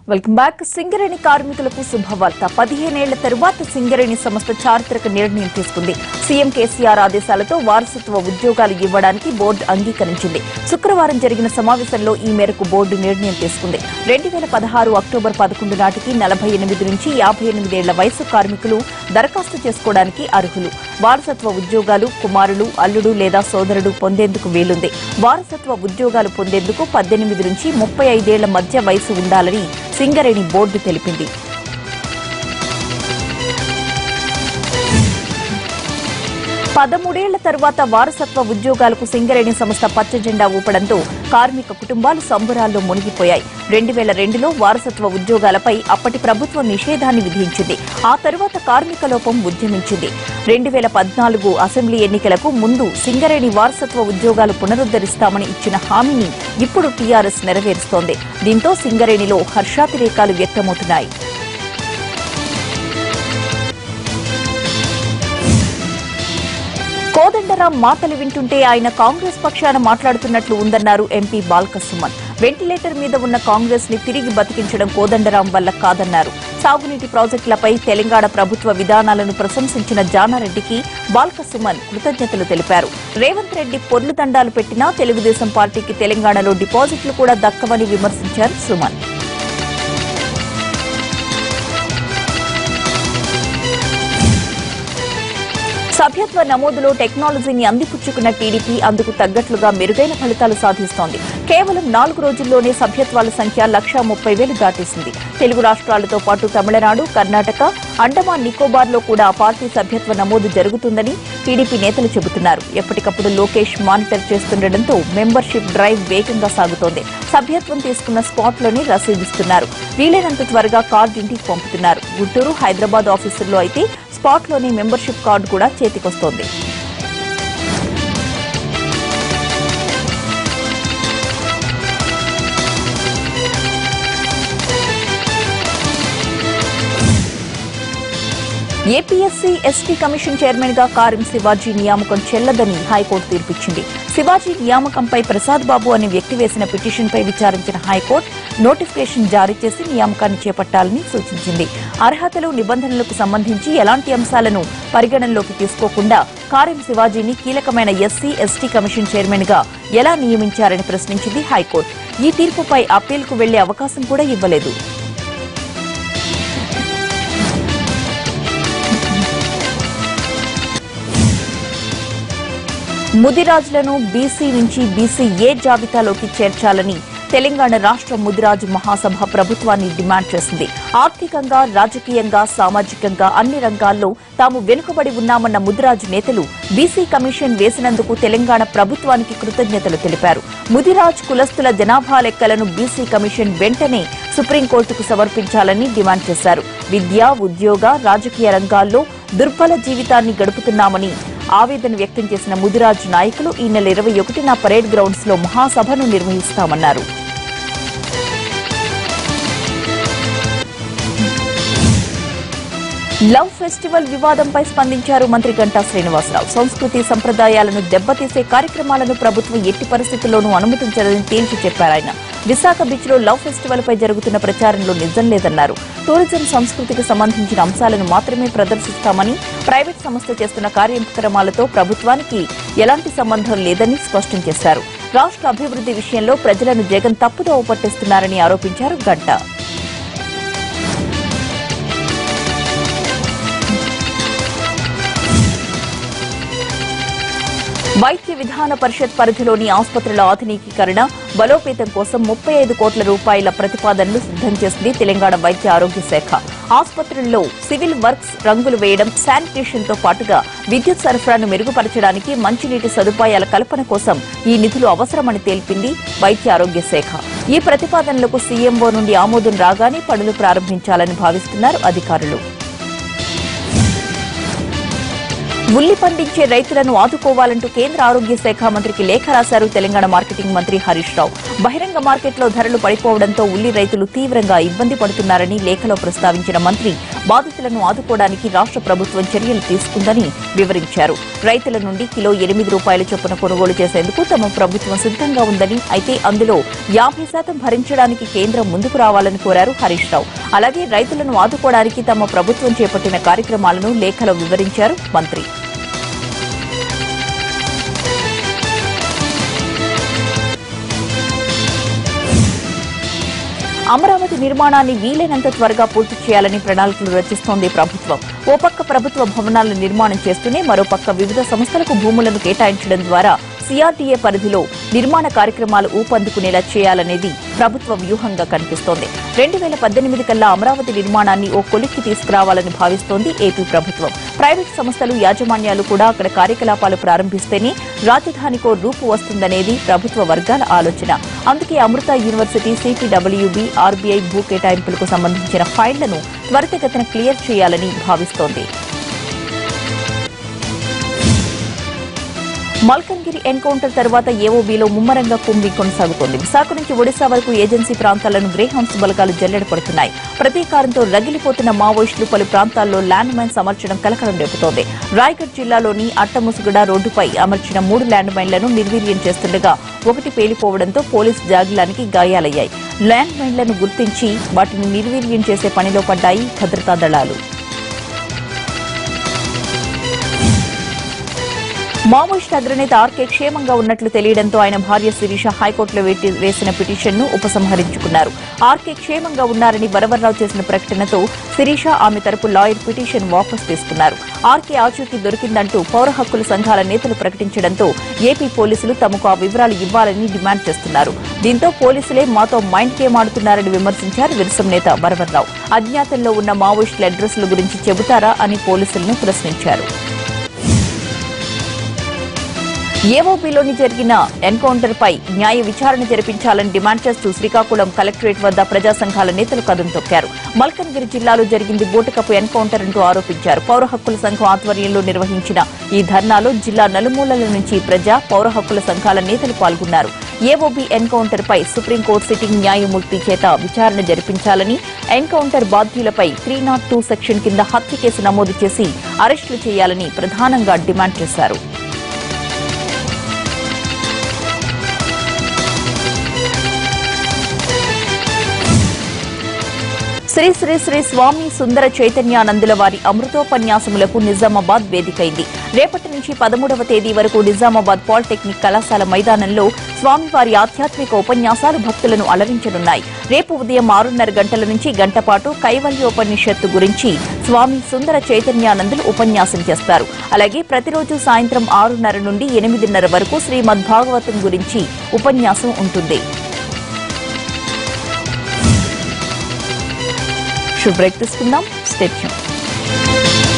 welcome back Singareni కార్మికులకు శుభవార్త పదిహేనేళ్ల తరువాత సింగరేణి సంస్థ చారిత్రక నిర్ణయం తీసుకుంది సీఎం కేసీఆర్ ఆదేశాలతో వారసత్వ ఉద్యోగాలు ఇవ్వడానికి బోర్డు అంగీకరించింది శుక్రవారం జరిగిన సమావేశంలో ఈ మేరకు బోర్డు నిర్ణయం తీసుకుంది రెండు వేల పదహారు అక్టోబర్ పదకొండు నాటికి నలభై ఎనిమిది నుంచి యాభై ఎనిమిదేళ్ల వయసు కార్మికులు దరఖాస్తు చేసుకోవడానికి అర్హులు వారసత్వ ఉద్యోగాలు కుమారులు అల్లుడు లేదా సోదరుడు పొందేందుకు వీలుంది వారసత్వ ఉద్యోగాలు పొందేందుకు పద్దెనిమిది నుంచి ముప్పై ఐదేళ్ల మధ్య వయసు ఉండాలని సింగరేణి బోర్డు తెలిపింది పదమూడేళ్ల తరువాత వారసత్వ ఉద్యోగాలకు సింగరేణి సంస్థ పచ్చ జెండా ఊపడంతో కార్మిక కుటుంబాలు సంబరాల్లో మునిగిపోయాయి రెండు వేల రెండులో వారసత్వ ఉద్యోగాలపై అప్పటి ప్రభుత్వం నిషేధాన్ని విధించింది ఆ తరువాత కార్మిక లోపం ఉద్యమించింది రెండు వేల పద్నాలుగు అసెంబ్లీ ఎన్నికలకు ముందు సింగరేణి వారసత్వ ఉద్యోగాలు పునరుద్దరిస్తామని ఇచ్చిన హామీని ఇప్పుడు టీఆర్ఎస్ నెరవేరుస్తోంది దీంతో సింగరేణిలో హర్షాతిరేకాలు వ్యక్తమవుతున్నాయి కోదండరాం మాటలు వింటుంటే ఆయన కాంగ్రెస్ పక్షాన మాట్లాడుతున్నట్లు ఉందన్నారు ఎంపీ బాల్కసుమన్ వెంటిలేటర్ మీద ఉన్న కాంగ్రెస్ ని తిరిగి బతికించడం కోదండరాం వల్ల కాదన్నారు సాగునీటి ప్రాజెక్టులపై తెలంగాణ ప్రభుత్వ విధానాలను ప్రశంసించిన జానారెడ్డికి బాల్కసుమన్ కృతజ్ఞతలు తెలిపారు రేవంత్ రెడ్డి పొర్లు దండాలు పెట్టినా తెలుగుదేశం పార్టీకి తెలంగాణలో డిపాజిట్లు కూడా దక్కవని విమర్శించారు సుమన్ సభ్యత్వ నమోదులో టెక్నాలజీని అందిపుచ్చుకున్న టీడీపీ అందుకు తగ్గట్లుగా మెరుగైన ఫలితాలు సాధిస్తోంది కేవలం నాలుగు రోజుల్లోనే సభ్యత్వాల సంఖ్య లక్షా ముప్పై వేలు దాటేసింది తెలుగు రాష్ట్రాలతో పాటు తమిళనాడు కర్ణాటక అండమాన్ నికోబార్లో కూడా ఆ పార్టీ సభ్యత్వ నమోదు జరుగుతుందని టీడీపీ నేతలు చెబుతున్నారు ఎప్పటికప్పుడు లోకేష్ మానిటర్ చేస్తుండటంతో మెంబర్షిప్ డ్రైవ్ వేగంగా సాగుతోంది సభ్యత్వం తీసుకున్న స్పాట్లోనే రసీదిస్తున్నారు వీలైనంత త్వరగా కార్డు ఇంటికి పంపుతున్నారు గుంటూరు హైదరాబాద్ ఆఫీసుల్లో అయితే స్పాట్లోనే మెంబర్షిప్ కార్డు కూడా చేతికొస్తోంది ఏపీఎస్సీ ఎస్టీ కమిషన్ చైర్మన్ గా కారిం శివాజీ నియామకం చెల్లదని హైకోర్టు తీర్పిచ్చింది శివాజీ నియామకంపై ప్రసాద్ బాబు అనే వ్యక్తి వేసిన పిటిషన్పై విచారించిన హైకోర్టు నోటిఫికేషన్ జారీ చేసి నియామకాన్ని చేపట్టాలని సూచించింది అర్హతలు నిబంధనలకు సంబంధించి ఎలాంటి అంశాలను పరిగణనలోకి తీసుకోకుండా కారిం శివాజీని కీలకమైన ఎస్సీ ఎస్టీ కమిషన్ చైర్మన్ గా ఎలా నియమించారని ప్రశ్నించింది హైకోర్టు ఈ తీర్పుపై అప్పీల్కు వెళ్లే అవకాశం కూడా ఇవ్వలేదు ముదిరాజులను బీసీ నుంచి బీసీ ఏ జాబితాలోకి చేర్చాలని తెలంగాణ రాష్ట్ర ముదిరాజు మహాసభ ప్రభుత్వాన్ని డిమాండ్ చేసింది ఆర్థికంగా రాజకీయంగా సామాజికంగా అన్ని రంగాల్లో తాము వెనుకబడి ఉన్నామన్న ముదిరాజు నేతలు బీసీ కమిషన్ వేసినందుకు తెలంగాణ ప్రభుత్వానికి కృతజ్ఞతలు తెలిపారు ముదిరాజ్ కులస్తుల జనాభా లెక్కలను బీసీ కమిషన్ వెంటనే సుప్రీంకోర్టుకు సమర్పించాలని డిమాండ్ చేశారు విద్య ఉద్యోగ రాజకీయ రంగాల్లో దుర్బల జీవితాన్ని గడుపుతున్నామని ఆవేదన వ్యక్తం చేసిన ముదిరాజు నాయకులు ఈ నెల ఇరవై ఒకటిన పరేడ్ గ్రౌండ్స్ లో మహాసభను నిర్వహిస్తామన్నారు లవ్ ఫెస్టివల్ వివాదంపై స్పందించారు మంత్రి గంటా శ్రీనివాసరావు సంస్కృతి సంప్రదాయాలను దెబ్బతీసే కార్యక్రమాలను ప్రభుత్వం ఎట్టి పరిస్థితుల్లోనూ అనుమతించదని తేల్చి చెప్పారు ఆయన విశాఖ బీచ్ లో లవ్ ఫెస్టివల్ పై జరుగుతున్న ప్రచారంలో నిజం లేదన్నారు టూరిజం సంస్కృతికి సంబంధించిన అంశాలను మాత్రమే ప్రదర్శిస్తామని ప్రైవేట్ సంస్థ చేస్తున్న కార్యక్రమాలతో ప్రభుత్వానికి ఎలాంటి సంబంధం లేదని స్పష్టం చేశారు రాష్ట్ర అభివృద్ధి విషయంలో ప్రజలను జగన్ తప్పుదోవ పట్టిస్తున్నారని ఆరోపించారు గంటా వైద్య విధాన పరిషత్ పరిధిలోని ఆసుపత్రుల ఆధునికీకరణ బలోపేతం కోసం ముప్పై ఐదు కోట్ల రూపాయల ప్రతిపాదనలు సిద్దం చేసింది తెలంగాణ వైద్య ఆరోగ్య శాఖ ఆసుపత్రుల్లో సివిల్ వర్క్స్ రంగులు వేయడం శానిటేషన్ తో పాటుగా విద్యుత్ సరఫరాను మెరుగుపరచడానికి మంచినీటి సదుపాయాల కల్పన కోసం ఈ నిధులు అవసరమని తెలిపింది వైద్య ఆరోగ్య శాఖ ఈ ప్రతిపాదనలకు సీఎంఓ నుండి ఆమోదం రాగానే పనులు ప్రారంభించాలని భావిస్తున్నారు అధికారులు ఉల్లి పండించే రైతులను ఆదుకోవాలంటూ కేంద్ర ఆరోగ్య శాఖ మంత్రికి లేఖ రాశారు తెలంగాణ మార్కెటింగ్ మంత్రి హరీష్ రావు బహిరంగ మార్కెట్లో ధరలు పడిపోవడంతో ఉల్లి రైతులు తీవ్రంగా ఇబ్బంది పడుతున్నారని లేఖలో ప్రస్తావించిన మంత్రి బాధితులను ఆదుకోవడానికి రాష్ట్ర ప్రభుత్వం చర్యలు తీసుకుందని వివరించారు రైతుల నుండి కిలో ఎనిమిది రూపాయల చొప్పున కొనుగోలు చేసేందుకు తమ ప్రభుత్వం సిద్ధంగా ఉందని అయితే అందులో యాభై శాతం భరించడానికి కేంద్రం ముందుకు రావాలని కోరారు హరీష్ రావు అలాగే రైతులను ఆదుకోవడానికి తమ ప్రభుత్వం చేపట్టిన కార్యక్రమాలను లేఖలో వివరించారు మంత్రి అమరావతి నిర్మాణాన్ని వీలైనంత త్వరగా పూర్తి చేయాలని ప్రణాళికలు రచిస్తోంది ప్రభుత్వం ఓ పక్క ప్రభుత్వ భవనాలను నిర్మాణం చేస్తూనే మరో పక్క వివిధ సంస్థలకు భూములను కేటాయించడం ద్వారా సిఆర్డీఏ పరిధిలో నిర్మాణ కార్యక్రమాలు ఊపందుకునేలా చేయాలనేది ప్రభుత్వ వ్యూహంగా కనిపిస్తోంది రెండు వేల పద్దెనిమిది కల్లా అమరావతి నిర్మాణాన్ని ఓ కొలిక్కి తీసుకురావాలని భావిస్తోంది ఏపీ ప్రభుత్వం ప్రైవేట్ సంస్థలు యాజమాన్యాలు కూడా అక్కడ కార్యకలాపాలు ప్రారంభిస్తేనే రాజధానికో రూపు వస్తుందనేది ప్రభుత్వ వర్గాల ఆలోచన అందుకే అమృత యూనివర్సిటీ సిటీడబ్ల్యూబీ ఆర్బీఐ భూ కేటాయింపులకు సంబంధించిన ఫైళ్లను త్వరితగతిన క్లియర్ చేయాలని భావిస్తోంది మల్కన్గిరి ఎన్కౌంటర్ తర్వాత ఏఓబీలో ముమ్మరంగా కుంభి కొనసాగుతోంది విశాఖ నుంచి ఒడిశా వరకు ఏజెన్సీ ప్రాంతాలను గ్రేహౌన్స్ బలగాలు జల్లెడ పడుతున్నాయి ప్రతీకారంతో రగిలిపోతున్న మావోయిస్టులు పలు ప్రాంతాల్లో ల్యాండ్ మైన్స్ అమర్చడం కలకలం రేపుతోంది రాయ్గఢ్ జిల్లాలోని అట్టముసుగడ రోడ్డుపై అమర్చిన మూడు ల్యాండ్ మైన్లను నిర్వీర్యం చేస్తుండగా ఒకటి పేలిపోవడంతో పోలీస్ జాగిలానికి గాయాలయ్యాయి ల్యాండ్ మైన్లను గుర్తించి వాటిని నిర్వీర్యం చేసే పనిలో పడ్డాయి భద్రతా దళాలు మావోయిస్ట్ అగ్రనేత ఆర్కే క్షేమంగా ఉన్నట్లు తెలియడంతో ఆయన భార్య శిరీష హైకోర్టులో వేటి- వేసిన పిటిషన్ను ఉపసంహరించుకున్నారు ఆర్కే క్షేమంగా ఉన్నారని వరవర్రావు చేసిన ప్రకటనతో శిరీష ఆమె తరపు లాయర్ పిటిషన్ వాపస్ తీసుకున్నారు ఆర్కే ఆచూకీ దొరికిందంటూ పౌర హక్కుల సంఘాల నేతలు ప్రకటించడంతో ఏపీ పోలీసులు తమకు ఆ వివరాలు ఇవ్వాలని డిమాండ్ చేస్తున్నారు దీంతో పోలీసులే మాతో మైండ్ గేమ్ ఆడుతున్నారని విమర్శించారు విరసం నేత వరవర్రావు అజ్ఞాతంలో ఉన్న మావోయిస్టుల అడ్రస్ల గురించి చెబుతారా అని పోలీసులను ప్రశ్నించారు ఏఓబీలోని జరిగిన ఎన్కౌంటర్ పై న్యాయ విచారణ జరిపించాలని డిమాండ్ చేస్తూ శ్రీకాకుళం కలెక్టరేట్ వద్ద ప్రజా సంఘాల నేతలు కదం తొక్కారు మల్కన్గిరి జిల్లాలో జరిగింది బూటకపు ఎన్కౌంటర్ అంటూ ఆరోపించారు పౌర హక్కుల సంఘం ఆధ్వర్యంలో నిర్వహించిన ఈ ధర్నాలో జిల్లా నలుమూలల నుంచి ప్రజా పౌర హక్కుల సంఘాల నేతలు పాల్గొన్నారు ఏఓబీ ఎన్కౌంటర్ పై సుప్రీంకోర్టు సిట్టింగ్ న్యాయమూర్తి చేత విచారణ జరిపించాలని ఎన్కౌంటర్ బాధ్యులపై త్రీ నాట్ టూ సెక్షన్ కింద హత్య కేసు నమోదు చేసి అరెస్టులు చేయాలని ప్రధానంగా డిమాండ్ చేశారు శ్రీ శ్రీ శ్రీ స్వామి సుందర చైతన్యానందుల వారి అమృతోపన్యాసములకు నిజామాబాద్ వేదికైంది రేపటి నుంచి పదమూడవ తేదీ వరకు నిజామాబాద్ పాలిటెక్నిక్ కళాశాల మైదానంలో స్వామివారి ఆధ్యాత్మిక ఉపన్యాసాలు భక్తులను అలరించనున్నాయి రేపు ఉదయం ఆరున్నర గంటల నుంచి గంట పాటు కైవల్యోపనిషత్తు గురించి స్వామి సుందర చైతన్యానందులు ఉపన్యాసం చేస్తారు అలాగే ప్రతిరోజు సాయంత్రం ఆరున్నర నుండి ఎనిమిదిన్నర వరకు శ్రీమద్ భాగవతం గురించి ఉపన్యాసం ఉంటుంది షుడ్ బ్రేక్ తీసుకుందాం స్టెప్